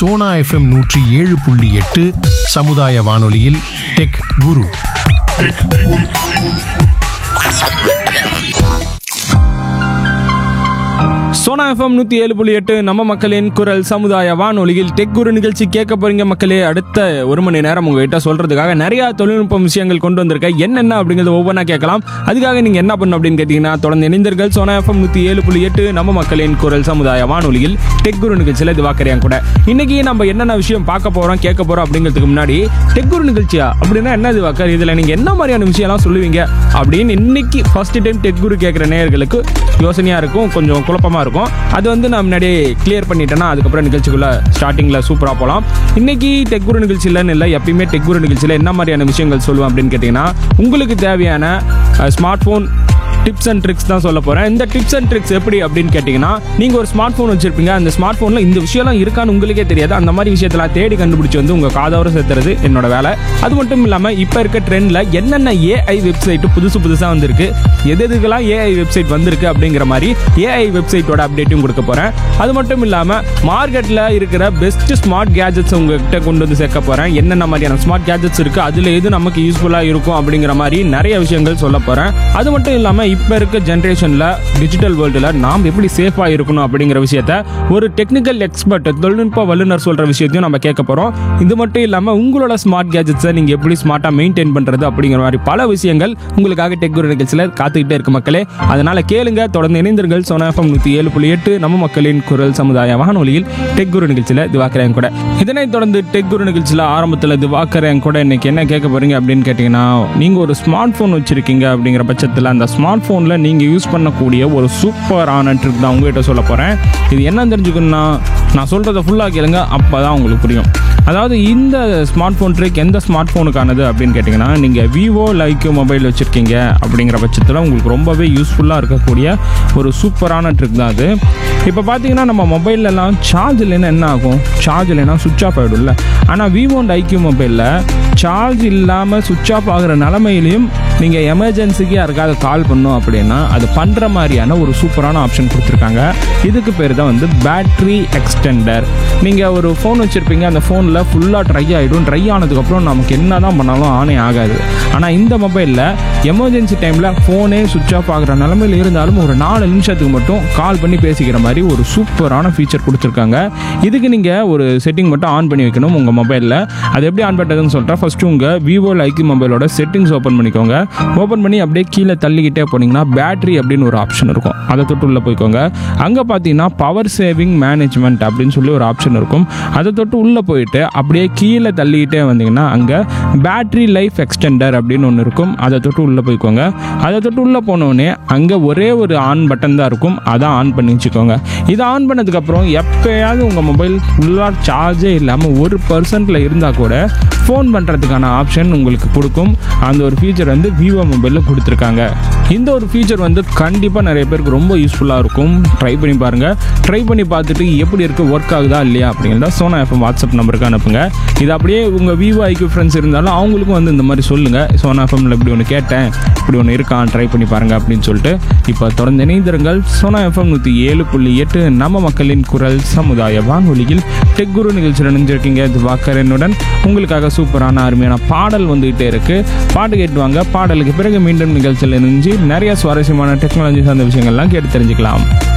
Sona FM நூற்றி ஏழு புள்ளி எட்டு சமுதாய வானொலியில் டெக் குரு சோனா எஃப்எம் நூற்றி ஏழு புள்ளி எட்டு நம்ம மக்களின் குரல் சமுதாய வானொலியில் டெக் குரு நிகழ்ச்சி கேட்க போறீங்க மக்களே அடுத்த ஒரு மணி நேரம் உங்ககிட்ட சொல்றதுக்காக நிறைய தொழில்நுட்ப விஷயங்கள் கொண்டு வந்திருக்கேன் என்னென்ன அப்படிங்கிறது ஒவ்வொன்றா கேட்கலாம் அதுக்காக நீங்க என்ன பண்ணணும் அப்படின்னு கேட்டீங்கன்னா தொடர்ந்து இணைந்தர்கள் சோனா எஃப்எம் நூற்றி ஏழு புள்ளி எட்டு நம்ம மக்களின் குரல் சமுதாய வானொலியில் டெக் குரு நிகழ்ச்சியில் இது வாக்கறியான் கூட இன்னைக்கு நம்ம என்னென்ன விஷயம் பார்க்க போறோம் கேட்க போறோம் அப்படிங்கிறதுக்கு முன்னாடி டெக் குரு நிகழ்ச்சியா அப்படின்னா என்ன இது வாக்கர் இதுல நீங்க என்ன மாதிரியான விஷயம்லாம் சொல்லுவீங்க அப்படின்னு இன்னைக்கு ஃபர்ஸ்ட் டைம் டெக் குரு கேட்குற நேயர்களுக்கு யோசனையா இருக்கும் கொஞ்சம் குழப்பமா இருக்கும் அது வந்து நான் முன்னாடியே கிளியர் பண்ணிட்டேன்னா அதுக்கப்புறம் நிகழ்ச்சிக்குள்ள ஸ்டார்டிங்ல சூப்பரா போகலாம் இன்னைக்கு டெக் குரு நிகழ்ச்சியிலன்னு இல்லை எப்பயுமே டெக் குரு நிகழ்ச்சியில் என்ன மாதிரியான விஷயங்கள் சொல்லுவேன் அப்படின்னு கேட்டிங்கன்னா உங்களுக்கு தேவையான smartphone tips and tricks தான் சொல்ல போகிறேன் இந்த டிப்ஸ் அண்ட் ட்ரிக்ஸ் எப்படி அப்படின்னு கேட்டிங்கன்னா நீங்கள் ஒரு ஸ்மார்ட் ஃபோன் வச்சிருப்பீங்க அந்த ஸ்மார்ட் ஃபோனில் இந்த விஷயம்லாம் இருக்கான்னு உங்களுக்கே தெரியாது அந்த மாதிரி விஷயத்தெல்லாம் தேடி கண்டுபிடிச்சி வந்து உங்கள் காதோர சேர்த்துறது என்னோட வேலை அது மட்டும் இல்லாமல் இப்போ இருக்க ட்ரெண்டில் என்னென்ன ஏஐ வெப்சைட் புதுசு புதுசாக வந்திருக்கு எது எதுக்கெல்லாம் ஏஐ வெப்சைட் வந்திருக்கு அப்படிங்கிற மாதிரி ஏஐ வெப்சைட்டோட அப்டேட்டும் கொடுக்க போகிறேன் அது மட்டும் இல்லாமல் மார்க்கெட்டில் இருக்கிற பெஸ்ட் ஸ்மார்ட் கேஜெட்ஸ் உங்ககிட்ட கொண்டு வந்து சேர்க்க போகிறேன் என்னென்ன மாதிரியான ஸ்மார்ட் கேஜெட்ஸ் இருக்குது அதில் எது நமக்கு யூஸ்ஃபுல்லாக இருக்கும் அப்படிங்கிற மாதிரி நிறைய விஷயங்கள் சொல்ல போகிறேன் அது மட்டும் இல்லாமல் இப்போ இருக்க ஜென்ரேஷனில் டிஜிட்டல் வேர்ல்டில் நாம் எப்படி சேஃபாக இருக்கணும் அப்படிங்கிற விஷயத்த ஒரு டெக்னிக்கல் எக்ஸ்பர்ட் தொழில்நுட்ப வல்லுநர் சொல்கிற விஷயத்தையும் நம்ம கேட்க போகிறோம் இது மட்டும் இல்லாமல் உங்களோட ஸ்மார்ட் கேஜெட்ஸை நீங்கள் எப்படி ஸ்மார்ட்டாக மெயின்டைன் பண்ணுறது அப்படிங்கிற மாதிரி பல விஷயங்கள் உங்களுக்காக டெக் குரு நிகழ்ச்சியில் காத்துக்கிட்டே இருக்கு மக்களே அதனால் கேளுங்க தொடர்ந்து இணைந்தர்கள் சோனா எஃப்எம் நூற்றி ஏழு புள்ளி எட்டு நம்ம மக்களின் குரல் சமுதாய வானொலியில் டெக் குரு நிகழ்ச்சியில் திவாக்கரேன் கூட இதனைத் தொடர்ந்து டெக் குரு நிகழ்ச்சியில் ஆரம்பத்தில் திவாக்கரேன் கூட இன்னைக்கு என்ன கேட்க போறீங்க அப்படின்னு கேட்டிங்கன்னா நீங்கள் ஒரு ஸ்மார்ட் ஃபோன் வச்சுருக்கீங்க அப்படிங்கிற பட்சத்தில் அந்த ஸ்மார்ட் ஃபோனில் நீங்கள் யூஸ் பண்ணக்கூடிய ஒரு சூப்பரான ட்ரிக் தான் உங்ககிட்ட சொல்ல போகிறேன் இது என்ன தெரிஞ்சுக்கணும்னா நான் சொல்கிறத ஃபுல்லாக கேளுங்க அப்போ தான் உங்களுக்கு புரியும் அதாவது இந்த ஸ்மார்ட் ஃபோன் ட்ரிக் எந்த ஸ்மார்ட் ஃபோனுக்கானது அப்படின்னு கேட்டிங்கன்னா நீங்கள் விவோ லைக்யூ மொபைல் வச்சுருக்கீங்க அப்படிங்கிற பட்சத்தில் உங்களுக்கு ரொம்பவே யூஸ்ஃபுல்லாக இருக்கக்கூடிய ஒரு சூப்பரான ட்ரிக் தான் அது இப்போ பார்த்தீங்கன்னா நம்ம மொபைல்லலாம் சார்ஜ் இல்லைன்னா என்ன ஆகும் சார்ஜ் இல்லைன்னா சுவிட்ச் ஆஃப் ஆகிடும்ல ஆனால் விவோ அண்ட் ஐக்யூ மொபைலில் சார்ஜ் இல்லாமல் சுவிட்ச் ஆஃப் ஆகிற நிலமையிலையும் நீங்கள் எமர்ஜென்சிக்கு யாருக்காவது கால் பண்ணோம் அப்படின்னா அது பண்ணுற மாதிரியான ஒரு சூப்பரான ஆப்ஷன் கொடுத்துருக்காங்க இதுக்கு பேர் தான் வந்து பேட்ரி எக்ஸ்டெண்டர் நீங்கள் ஒரு ஃபோன் வச்சுருப்பீங்க அந்த ஃபோனில் ஃபுல்லாக ட்ரை ஆகிடும் ட்ரை ஆனதுக்கப்புறம் நமக்கு என்ன தான் பண்ணாலும் ஆனே ஆகாது ஆனால் இந்த மொபைலில் எமர்ஜென்சி டைமில் ஃபோனே சுவிட்ச் ஆஃப் ஆகிற நிலமையில் இருந்தாலும் ஒரு நாலு நிமிஷத்துக்கு மட்டும் கால் பண்ணி பேசிக்கிற மாதிரி ஒரு சூப்பரான ஃபீச்சர் கொடுத்துருக்காங்க இதுக்கு நீங்கள் ஒரு செட்டிங் மட்டும் ஆன் பண்ணி வைக்கணும் உங்கள் மொபைலில் அது எப்படி ஆன் பண்ணுறதுன்னு சொல்கிறேன் ஃபஸ்ட்டு உங்கள் விவோ லைக்கி மொபைலோட செட்டிங்ஸ் ஓப்பன் பண்ணிக்கோங்க ஓப்பன் பண்ணி அப்படியே கீழே தள்ளிக்கிட்டே போனீங்கன்னா பேட்டரி அப்படின்னு ஒரு ஆப்ஷன் இருக்கும் அதை தொட்டு உள்ளே போய்க்கோங்க அங்கே பார்த்தீங்கன்னா பவர் சேவிங் மேனேஜ்மெண்ட் அப்படின்னு சொல்லி ஒரு ஆப்ஷன் இருக்கும் அதை தொட்டு உள்ளே போயிட்டு அப்படியே கீழே தள்ளிக்கிட்டே வந்தீங்கன்னா அங்கே பேட்டரி லைஃப் எக்ஸ்டெண்டர் அப்படின்னு ஒன்று இருக்கும் அதை தொட்டு உள்ளே போய்க்கோங்க அதை தொட்டு உள்ளே போனோடனே அங்கே ஒரே ஒரு ஆன் பட்டன் தான் இருக்கும் அதை ஆன் பண்ணி வச்சுக்கோங்க இதை ஆன் பண்ணதுக்கப்புறம் எப்போயாவது உங்கள் மொபைல் ஃபுல்லாக சார்ஜே இல்லாமல் ஒரு பர்சன்ட்டில் இருந்தால் கூட ஃபோன் பண்ணுறதுக்கான ஆப்ஷன் உங்களுக்கு கொடுக்கும் அந்த ஒரு ஃபீச்சர் வந்து விவோ மொபைலில் கொடுத்துருக்காங்க இந்த ஒரு ஃபீச்சர் வந்து கண்டிப்பாக நிறைய பேருக்கு ரொம்ப யூஸ்ஃபுல்லாக இருக்கும் ட்ரை பண்ணி பாருங்கள் ட்ரை பண்ணி பார்த்துட்டு எப்படி இருக்குது ஒர்க் ஆகுதா இல்லையா அப்படிங்கிறத சோனா எஃப்எம் வாட்ஸ்அப் நம்பருக்கு அனுப்புங்க இது அப்படியே உங்கள் விவோ ஐக்யூ ஃப்ரெண்ட்ஸ் இருந்தாலும் அவங்களுக்கும் வந்து இந்த மாதிரி சொல்லுங்கள் சோனா எஃப்எம்ல இப்படி ஒன்று கேட்டேன் இப்படி ஒன்று இருக்கான் ட்ரை பண்ணி பாருங்கள் அப்படின்னு சொல்லிட்டு இப்போ தொடர்ந்து இணைந்திருங்கள் சோனா எஃப்எம் நூற்றி ஏழு புள்ளி எட்டு நம்ம மக்களின் குரல் சமுதாய வானொலியில் டெக் குரு நிகழ்ச்சியில் நினைஞ்சிருக்கீங்க திவாகரனுடன் உங்களுக்காக சூப்பரான அருமையான பாடல் வந்துகிட்டே இருக்கு பாட்டு கேட்டுவாங்க பாடலுக்கு பிறகு மீண்டும் நிகழ்ச்சியில் நினைஞ்சு நிறைய சுவாரஸ்யமான டெக்னாலஜி சார்ந்த விஷயங்கள்லாம் கேட்டு தெரிஞ்சுக்கலாம்